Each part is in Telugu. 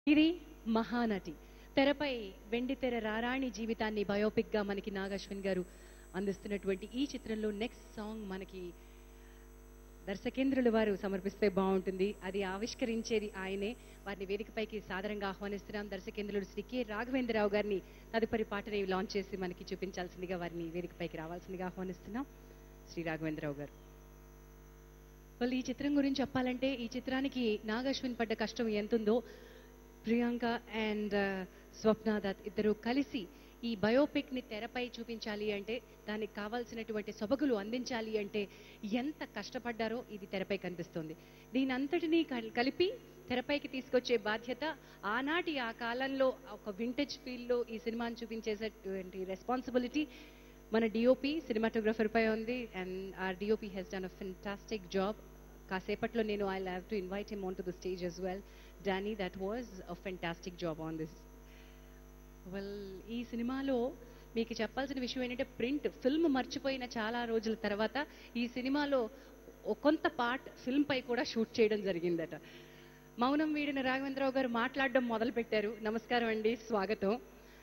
ఇది మహానటి తెరపై వెండితెర రారాణి జీవితాన్ని బయోపిక్ గా మనకి నాగశ్విన్ గారు అందిస్తున్నటువంటి ఈ చిత్రంలో నెక్స్ట్ సాంగ్ మనకి దర్శకేంద్రుల వారు సమర్పిస్తే బాగుంటుంది అది ఆవిష్కరించేది ఆయనే వారిని వేదికపైకి సాదరంగా ఆహ్వానిస్తున్నాం దర్శకేంద్రులు శ్రీ కె రాఘవేంద్రరావు గారిని తదుపరి పాటని లాంచ్ చేసి మనకి చూపించాల్సిందిగా వారిని వేదికపైకి రావాల్సిందిగా ఆహ్వానిస్తున్నాం శ్రీ రాఘవేంద్రరావు గారు వాళ్ళు ఈ చిత్రం గురించి చెప్పాలంటే ఈ చిత్రానికి నాగశ్విన్ పడ్డ కష్టం ఎంతుందో ప్రియాంక అండ్ స్వప్న దత్ ఇద్దరు కలిసి ఈ బయోపిక్ ని తెరపై చూపించాలి అంటే దానికి కావాల్సినటువంటి సొబగులు అందించాలి అంటే ఎంత కష్టపడ్డారో ఇది తెరపై కనిపిస్తుంది దీని అంతటినీ కల్- కలిపి తెరపైకి తీసుకొచ్చే బాధ్యత ఆనాటి ఆ కాలంలో ఒక వింటేజ్ ఫీల్ లో ఈ సినిమాని చూపించేసేటువంటి రెస్పాన్సిబిలిటీ మన డిఓపి సినిమాటోగ్రఫర్ పై ఉంది and our DOP he's done a fantastic job కాసేపట్లో నేను I have to invite him on to the stage as well Dani that was a fantastic job on this well ఈ సినిమాలో మీకు చెప్పాల్సిన విషయం ఏంటంటే ప్రింట్ ఫిల్మ్ మర్చిపోయిన చాలా రోజుల తర్వాత ఈ సినిమాలో ఓ కొంత పార్ట్ ఫిల్మ్ పై కూడా షూట్ చేయడం జరిగిందట మౌనం వీడిన రాఘవేంద్రరావు గారు మాట్లాడడం మొదలు పెట్టారు నమస్కారం అండి స్వాగతం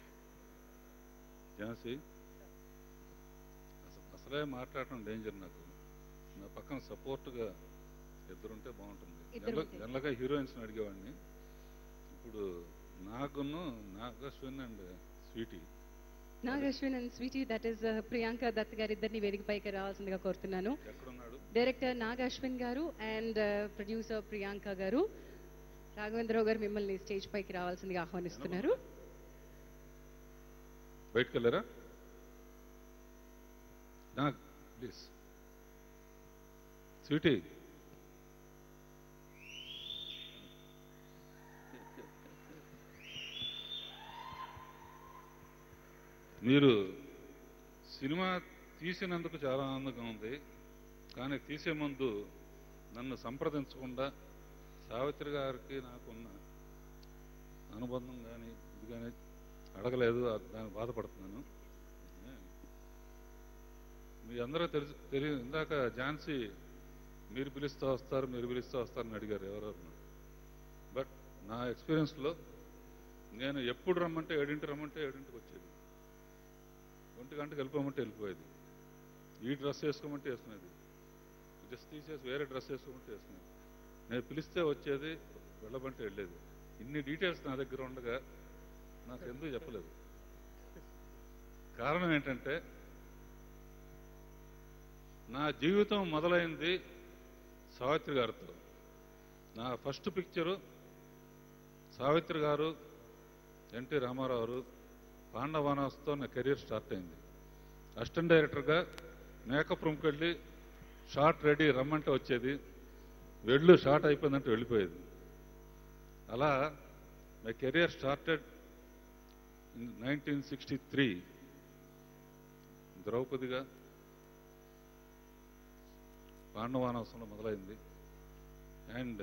ఝాన్సీ అసలు అసలే మాట్లాడటం డేంజర్ నాకు నా పక్కన సపోర్ట్గా ఇద్దరుంటే బాగుంటుంది ఇద్దరు జనరల్- ఉంటే. జనరల్గా హీరోయిన్స్ అడిగేవాడిని ఇప్పుడు నాగును Nag Ashwin and Sweety Nag Ashwin and Sweety that is Priyanka Dutt గారు ఇద్దరిని వేదికపైకి రావాల్సిందిగా కోరుతున్నాను ఎక్కడున్నాడు డైరెక్టర్ నాగ్ అశ్విన్ గారు అండ్ ప్రొడ్యూసర్ ప్రియాంక గారు రాఘవేంద్రరావు గారు మిమ్మల్ని స్టేజ్ పైకి రావాల్సిందిగా ఆహ్వానిస్తున్నారు బయటకు వెళ్ళారా నాగ్ ప్లీజ్ స్వీటీ మీరు సినిమా తీసినందుకు చాలా ఆనందంగా ఉంది కానీ తీసే ముందు నన్ను సంప్రదించకుండా సావిత్రి గారికి నాకున్న అనుబంధం కానీ ఇది కానీ అడగలేదు ఆ- దానికి బాధపడుతున్నాను ఏ. మీ అందరూ తెలుసు తెలియ ఇందాక ఝాన్సీ మీరు పిలుస్తూ వస్తారు మీరు పిలుస్తూ వస్తారని అడిగారు ఎవరెవరు బట్ నా ఎక్స్పీరియన్స్లో నేను ఎప్పుడు రమ్మంటే ఏడింటి రమ్మంటే ఏడింటికి వచ్చేది ఒంటి గంటకి వెళ్ళిపోమంటే వెళ్ళిపోయేది ఈ డ్రెస్ వేసుకోమంటే వేసుకునేది డ్రెస్ తీసేసి వేరే డ్రెస్ వేసుకోమంటే వేసుకునేది నేను పిలిస్తే వచ్చేది వెళ్ళమంటే వెళ్ళేది ఇన్ని డీటెయిల్స్ నా దగ్గర ఉండగా నాకు ఎందుకు చెప్పలేదు కారణం ఏంటంటే నా జీవితం మొదలైంది సావిత్రి గారితో నా ఫస్ట్ పిక్చరు సావిత్రి గారు ఎన్టీ రామారావు గారు పాండవానాస్తో నా కెరీర్ స్టార్ట్ అయింది అసిస్టెంట్ డైరెక్టర్గా మేకప్ రూమ్కి వెళ్ళి షార్ట్ రెడీ రమ్మంటే వచ్చేది వెళ్ళు షార్ట్ అయిపోయిందంటే వెళ్ళిపోయేది అలా my career started in nineteen sixty three ద్రౌపదిగా పాండవానవసంలో మొదలైంది అండ్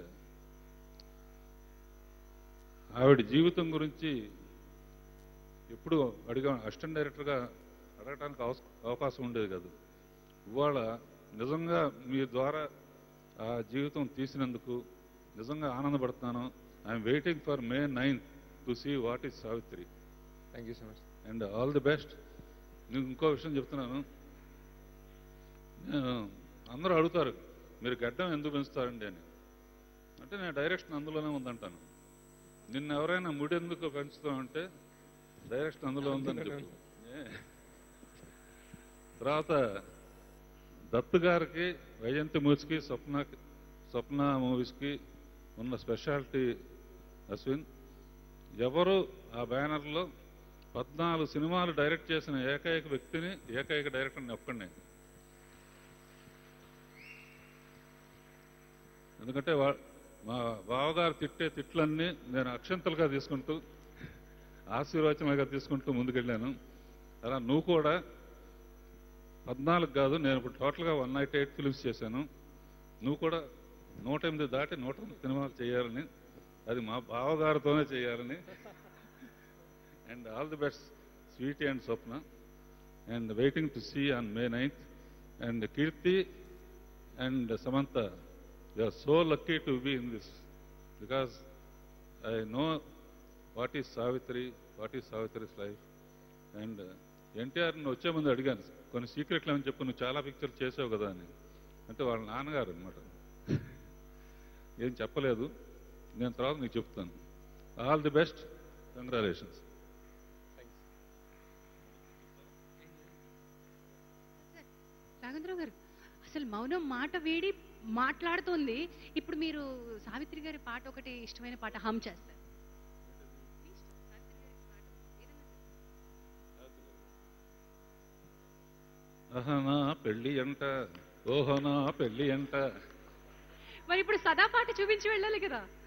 ఆవిడ జీవితం గురించి ఎప్పుడు అడిగా అసిస్టెంట్ డైరెక్టర్గా అడగటానికి అవస- అవకాశం ఉండేది కాదు ఇవాళ నిజంగా మీ ద్వారా ఆ జీవితం తీసినందుకు నిజంగా ఆనందపడుతున్నాను I'm waiting for May ninth to see what is Savitri thank you so much and all the best నేను ఇంకో విషయం చెప్తున్నాను నేను అందరూ అడుగుతారు మీరు గడ్డం ఎందుకు పెంచుతారండి అని అంటే నేను డైరెక్షన్ అందులోనే ఉందంటాను నిన్న ఎవరైనా ముడి ఎందుకు పెంచుతామంటే డైరెక్షన్ అందులో ఉందని చెప్పు ఏ. తర్వాత దత్తు గారికి వైజయంతి మూవీస్కి స్వప్న స్వప్న మూవీస్కి ఉన్న స్పెషాలిటీ అశ్విన్ ఎవరు ఆ బ్యానర్లో పద్నాలుగు సినిమాలు డైరెక్ట్ చేసిన ఏకైక వ్యక్తిని ఏకైక డైరెక్టర్ని ఒక్కడినే ఎందుకంటే వా- మా బావగారు తిట్టే తిట్లన్నీ నేను అక్షంతలుగా తీసుకుంటూ ఆశీర్వచనాలుగా తీసుకుంటూ ముందుకెళ్ళాను అలా నువ్వు కూడా పద్నాలుగు కాదు నేను ఇప్పుడు టోటల్గా వన్ నైట్ ఎయిట్ ఫిల్మ్స్ చేశాను నువ్వు కూడా నూట ఎనిమిది దాటి నూట ఎనిమిది సినిమాలు చేయాలని అది మా బావగారితోనే చేయాలని and all the best Sweety and Swapna and waiting to see on May ninth and Keerthi and Samantha you are so lucky to be in this because I know what is Savitri what is Savitri's life and NTR నువ్వు వచ్చే ముందు అడిగాను కొన్ని సీక్రెట్లు ఏమని చెప్పు నువ్వు చాలా పిక్చర్ చేసావు కదా అని అంటే వాళ్ళ నాన్నగారు అనమాట ఏం చెప్పలేదు నేను తర్వాత నీకు చెప్తాను all the best congratulations Raghavendra Rao గారు అసలు మౌనం మాట వేడి మాట్లాడుతోంది ఇప్పుడు మీరు సావిత్రి గారి పాట ఒకటి ఇష్టమైన పాట హమ్ చేస్తారు మీ ఇష్టం, సావిత్రి గారి పాట ఏదన్నా చెప్పండి. అహనా పెళ్ళి అంట ఓహనా పెళ్ళి అంట మరి ఇప్పుడు సదా పాట చూపించి వెళ్ళాలి కదా